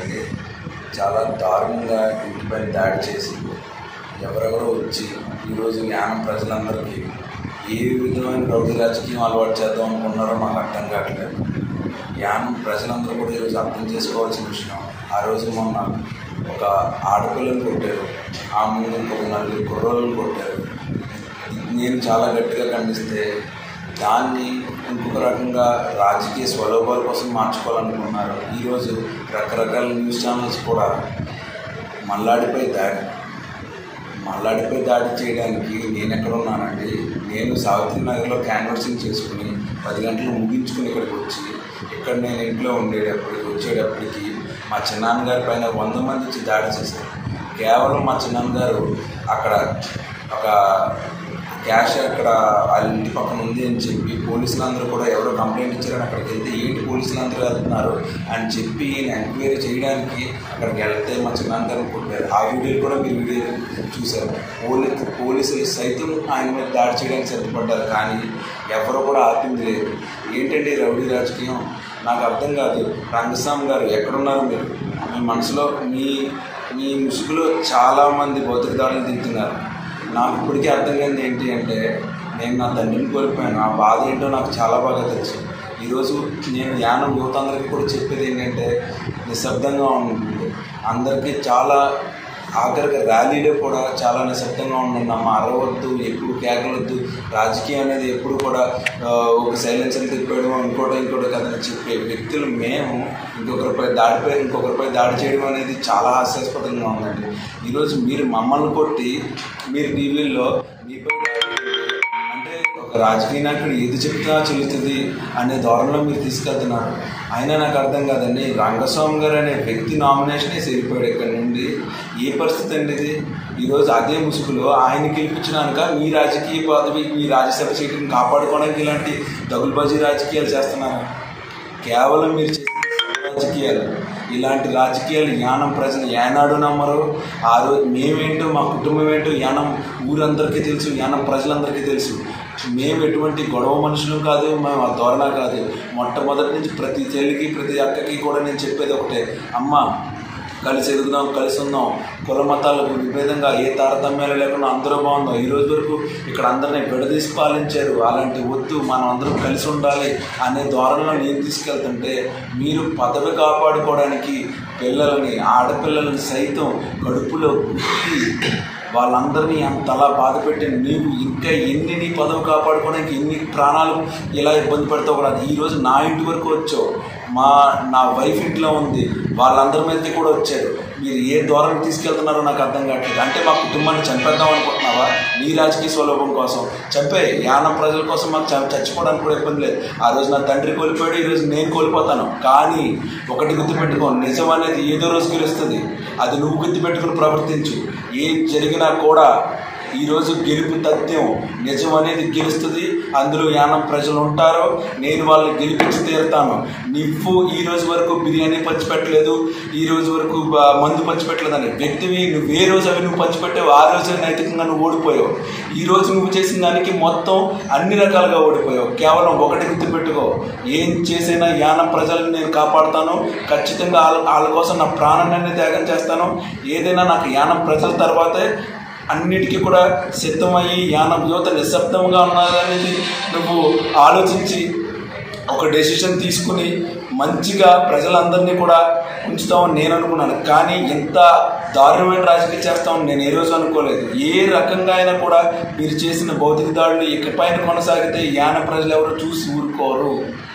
అండి చాలా దారుణంగా ఇంటిపైన దాడి చేసి ఎవరెవరో వచ్చి ఈరోజు యానం ప్రజలందరికీ ఏ విధమైన రౌడీ రాజకీయం అలవాటు చేద్దాం అనుకున్నారో మాకు అర్థం కావట్లేదు యానం ప్రజలందరూ కూడా ఈరోజు అర్థం చేసుకోవాల్సిన విషయం ఆ రోజు మొన్న ఒక ఆడపిల్లని కొట్టారు ఆ ముందు ఇంకొక నలుగురు కుర్రోళ్ళని కొట్టారు నేను చాలా గట్టిగా ఖండిస్తే దాన్ని ఇంకొక రకంగా రాజకీయ స్వలోపాల కోసం మార్చుకోవాలనుకున్నారు ఈరోజు రకరకాల న్యూస్ ఛానల్స్ కూడా మల్లాడిపై దాడి మల్లాడిపై దాడి చేయడానికి నేను ఎక్కడ ఉన్నానండి నేను సావిత్రి నగర్లో క్యాన్వర్సింగ్ చేసుకుని పది గంటలు ముగించుకుని ఇక్కడికి వచ్చి ఇక్కడ నేను ఇంట్లో ఉండేటప్పటికి వచ్చేటప్పటికి మా చిన్నాన్నగారి పైన వంద మంది వచ్చి దాడి చేశారు కేవలం మా చిన్నాన్నగారు అక్కడ ఒక క్యాష్ అక్కడ వాళ్ళ ఇంటి పక్కన ఉంది అని చెప్పి పోలీసులు అందరూ కూడా ఎవరో కంప్లైంట్ ఇచ్చారని అక్కడికి వెళ్తే ఏంటి పోలీసులు అందరూ వెళ్తున్నారు అని చెప్పి ఎంక్వైరీ చేయడానికి అక్కడికి వెళ్తే మా చిన్నాన్నగారు కొట్టారు ఆ వీడియోలు కూడా మీరు వీడియో చూశారు పోలీ పోలీసులు సైతం ఆయన మీద దాడి చేయడానికి సిద్ధపడ్డారు కానీ ఎవరు కూడా ఆపింది లేదు ఏంటంటే ఈ రౌడీ రాజకీయం నాకు అర్థం కాదు రంగస్వామి గారు ఎక్కడున్నారు మీరు మీ మనసులో మీ మీ ముసుగులో చాలామంది భౌతిక దాడులు దిగుతున్నారు నాకు ఇప్పటికీ అర్థం కానిది ఏంటి అంటే నేను నా తండ్రిని కోల్పోయాను ఆ బాధ ఏంటో నాకు చాలా బాగా తెలుసు ఈరోజు నేను యానం యువత అందరికీ కూడా చెప్పేది ఏంటంటే నిశ్శబ్దంగా ఉంటుంది అందరికీ చాలా ఆఖరికి ర్యాలీలో కూడా చాలా నిశ్శబ్దంగా ఉండండి అమ్మ అరవద్దు ఎప్పుడు కేకలొద్దు రాజకీయం అనేది ఎప్పుడు కూడా ఆ, ఒక సైలెన్సర్ తిప్పేయడం ఇంకోటి ఇంకోటి కదని చెప్పే వ్యక్తులు మేము ఇంకొకరిపై దాడిపై ఇంకొకరిపై దాడి చేయడం అనేది చాలా హాస్యాస్పదంగా ఉందండి ఈరోజు మీరు మమ్మల్ని కొట్టి మీరు టీవీల్లో మీపై దాడి అంటే ఒక రాజకీయ నాయకుడు ఏది చెప్తా చెల్లుతుంది అనే ధోరణిలో మీరు తీసుకెళ్తున్నారు అయినా నాకు అర్థం కాదండి రంగస్వామి గారు అనే వ్యక్తి నామినేషనే సరిపోయాడు ఇక్కడ నుండి ఏ పరిస్థితి అండి ఇది ఈరోజు అదే ముసుగులో ఆయన గెలిపించినాక మీ రాజకీయ పదవి మీ రాజ్యసభ సీటుని కాపాడుకోవడానికి ఇలాంటి దగులుబాజీ రాజకీయాలు చేస్తున్నారు కేవలం మీరు చేసే రాజకీయాలు ఇలాంటి రాజకీయాలు యానం ప్రజలు ఏనాడు నమ్మరు ఆ రోజు మేమేంటో మా కుటుంబం ఏంటో యానం ఊరందరికీ తెలుసు యానం ప్రజలందరికీ తెలుసు మేము ఎటువంటి గొడవ మనుషులు కాదు మేము ఆ ధోరణ కాదు మొట్టమొదటి నుంచి ప్రతి చెల్లికి ప్రతి అక్కకి కూడా నేను చెప్పేది ఒకటే అమ్మ కలిసి ఎదుగుదాం కలిసి ఉందాం కుల మతాలకు విభేదంగా ఏ తారతమ్యాలు లేకుండా అందరూ బాగుందాం ఈ రోజు వరకు ఇక్కడ అందరినీ విడదీసి పాలించారు అలాంటి వద్దు మనం అందరం కలిసి ఉండాలి అనే ధోరణిలో నేను తీసుకెళ్తుంటే మీరు పదవి కాపాడుకోవడానికి పిల్లలని ఆడపిల్లలని సైతం కడుపులో కుట్టి వాళ్ళందరినీ అంతలా బాధ పెట్టిన నీవు ఇంకా ఎన్ని నీ పదవి కాపాడుకోవడానికి ఎన్ని ప్రాణాలు ఇలా ఇబ్బంది పెడతావు కూడా ఈ రోజు నా ఇంటి వరకు వచ్చావు మా నా వైఫ్ ఇంట్లో ఉంది వాళ్ళందరి మీదకి కూడా వచ్చారు మీరు ఏ ద్వారం తీసుకెళ్తున్నారో నాకు అర్థం కావట్లేదు అంటే మా కుటుంబాన్ని చంపేద్దాం అనుకుంటున్నావా నీ రాజకీయ స్వలోభం కోసం చంపే యానం ప్రజల కోసం మాకు చ- చచ్చిపోవడానికి కూడా ఇబ్బంది లేదు ఆ రోజు నా తండ్రి కోల్పోయాడు ఈ రోజు నేను కోల్పోతాను కానీ ఒకటి గుర్తుపెట్టుకో నిజం అనేది ఏదో రోజు గెలుస్తుంది అది నువ్వు గుర్తుపెట్టుకుని ప్రవర్తించు ఏం జరిగినా కూడా ఈరోజు గెలుపు తథ్యం నిజం అనేది గెలుస్తుంది అందులో యానం ప్రజలు ఉంటారు నేను వాళ్ళని గెలిపించి తీరుతాను నువ్వు ఈ రోజు వరకు బిర్యానీ పంచిపెట్టలేదు ఈ రోజు వరకు బ- మందు పంచిపెట్టలేదు అనే వ్యక్తివి నువ్వు ఏ రోజు అవి నువ్వు పంచిపెట్టావు ఆ రోజే నైతికంగా నువ్వు ఓడిపోయావు ఈ రోజు నువ్వు చేసిన దానికి మొత్తం అన్ని రకాలుగా ఓడిపోయావు కేవలం ఒకటి గుర్తుపెట్టుకో ఏం చేసినా యానం ప్రజలను నేను కాపాడుతాను ఖచ్చితంగా వాళ్ళ వాళ్ళ కోసం నా ప్రాణాన్ని త్యాగం చేస్తాను ఏదైనా నాకు యానం ప్రజల తర్వాతే అన్నిటికీ కూడా సిద్ధమయ్యి యానం యువత నిశ్శబ్దంగా ఉన్నారనేది నువ్వు ఆలోచించి ఒక డెసిషన్ తీసుకుని మంచిగా ప్రజలందరినీ కూడా ఉంచుతామని నేను అనుకున్నాను కానీ ఇంత దారుణమైన రాజకీయం చేస్తామని నేను ఏ రోజు అనుకోలేదు ఏ రకంగా అయినా కూడా మీరు చేసిన భౌతిక దాడులు ఇకపైన కొనసాగితే యాన ప్రజలు ఎవరు చూసి ఊరుకోరు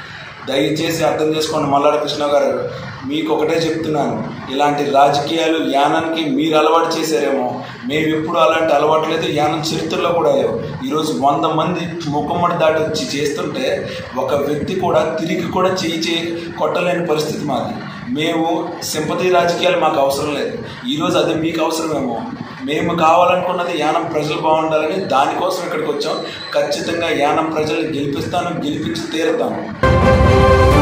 దయచేసి అర్థం చేసుకోండి మల్లాడ కృష్ణ గారు మీకు ఒకటే చెప్తున్నాను ఇలాంటి రాజకీయాలు యానానికి మీరు అలవాటు చేశారేమో మేము ఎప్పుడు అలాంటి అలవాటు లేదు యానం చరిత్రలో కూడా లేవు ఈరోజు వంద మంది ముఖమ్మడి దాటి వచ్చి చేస్తుంటే ఒక వ్యక్తి కూడా తిరిగి కూడా చేయి చే కొట్టలేని పరిస్థితి మాది మేము సింపతి రాజకీయాలు మాకు అవసరం లేదు ఈరోజు అది మీకు అవసరమేమో మేము కావాలనుకున్నది యానం ప్రజలు బాగుండాలని దానికోసం ఇక్కడికి వచ్చాం ఖచ్చితంగా యానం ప్రజల్ని గెలిపిస్తాను గెలిపించి తీరుతాను